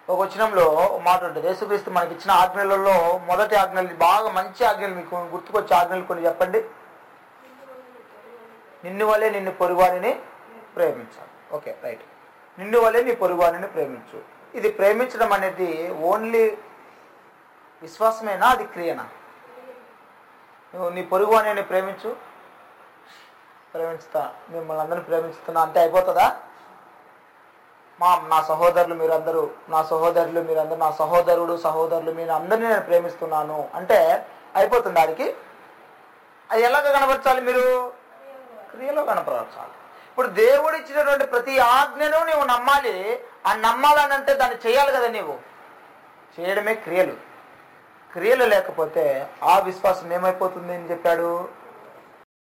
ఒక వచనంలో ఒక మాట ఉంటుంది యేసుక్రీస్తు మనకి ఇచ్చిన ఆజ్ఞలలో మొదటి ఆజ్ఞలు బాగా మంచి ఆజ్ఞలు మీకు గుర్తుకొచ్చే ఆజ్ఞలు కొన్ని చెప్పండి నిన్ను వలే నిన్ను పొరుగువారిని ప్రేమించాలి ఓకే రైట్ నిన్ను వలే నీ పొరుగువారిని ప్రేమించు ఇది ప్రేమించడం అనేది ఓన్లీ విశ్వాసమేనా అది క్రియనా నువ్వు నీ పొరుగువారిని ప్రేమించు ప్రేమించుతా మిమ్మల్ని అందరిని ప్రేమించుతున్నా అంతే అయిపోతుందా మా నా సహోదరులు మీరందరూ నా సహోదరులు మీరందరూ నా సహోదరుడు సహోదరులు మీరు అందరినీ నేను ప్రేమిస్తున్నాను అంటే అయిపోతుంది ఆడికి అది ఎలాగ కనపరచాలి మీరు క్రియలో కనపరచాలి ఇప్పుడు దేవుడు ఇచ్చినటువంటి ప్రతి ఆజ్ఞను నీవు నమ్మాలి ఆ నమ్మాలని అంటే దాన్ని చేయాలి కదా నీవు చేయడమే క్రియలు క్రియలు లేకపోతే ఆ విశ్వాసం ఏమైపోతుంది అని చెప్పాడు